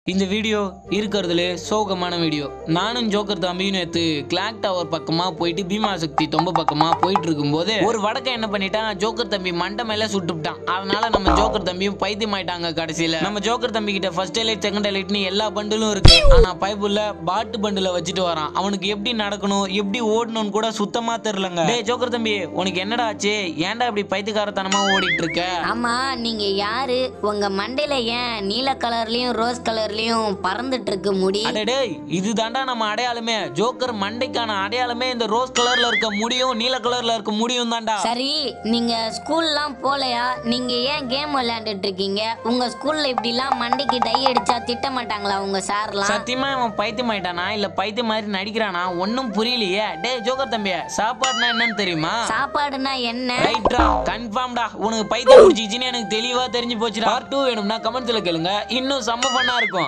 இந்த வீடியோ இருக்கிறதுல சோகமான வீடியோ நானும் ஜோக்கர் தம்பியும் நேற்று கிளாக் டவர் பக்கமாக போயிட்டு பீமா சக்தி தொம்ப பக்கமாக போயிட்டு இருக்கும்போது ஒரு வடக்கை என்ன பண்ணிட்டான் ஜோக்கர் தம்பி மண்டை மேலே சுட்டுவிட்டான் அதனால நம்ம ஜோக்கர் தம்பியும் பைத்தியம் ஆயிட்டாங்க கடைசியில் நம்ம ஜோக்கர் தம்பி கிட்ட ஃபர்ஸ்ட் எலைட் செகண்ட் எலைட்னு எல்லா பண்டிலும் இருக்கு ஆனால் பைப்புல பாட்டு பண்டில் வச்சுட்டு வரான் அவனுக்கு எப்படி நடக்கணும் எப்படி ஓடணும்னு கூட சுத்தமா தெரிலங்க டேய் ஜோக்கர் தம்பி உனக்கு என்னடா ஆச்சு ஏன்டா இப்படி பைத்தியக்காரத்தனமா ஓடிட்டு இருக்க ஆமா நீங்க யாரு உங்க மண்டையில ஏன் நீல கலர்லயும் ரோஸ் கலர்லயும் பறந்துட்டு இருக்கு முடி அடடே இதுதான்டா நம்ம அடையாளமே ஜோக்கர் மண்டைக்கான அடையாளமே இந்த ரோஸ் கலர்ல இருக்க முடியும் நீல கலர்ல இருக்க முடியும் தான்டா சரி நீங்க ஸ்கூல்லாம் போலையா நீங்க ஏன் கேம் விளையாண்டுட்டு இருக்கீங்க உங்க ஸ்கூல்ல இப்படிலாம் மண்டைக்கு டை அடிச்சா திட்ட மாட்டாங்களா உங்க சார்லாம் சத்தியமா இவன் பைத்தியம் ஆயிட்டானா இல்ல பைத்தியம் மாதிரி நடிக்கிறானா ஒன்னும் புரியலையே டேய் ஜோக்கர் தம்பி சாப்பாடுனா என்னன்னு தெரியுமா சாப்பாடுனா என்ன ரைட்ரா கன்ஃபார்ம்டா உனக்கு பைத்தியம் பிடிச்சிச்சின்னு எனக்கு தெளிவா தெரிஞ்சு போச்சுடா பார்ட் டூ வேணும்னா கமெண்ட்ஸ்ல கேளுங்க இன்னும் செம்ம ஃபன்னா இருக்கும்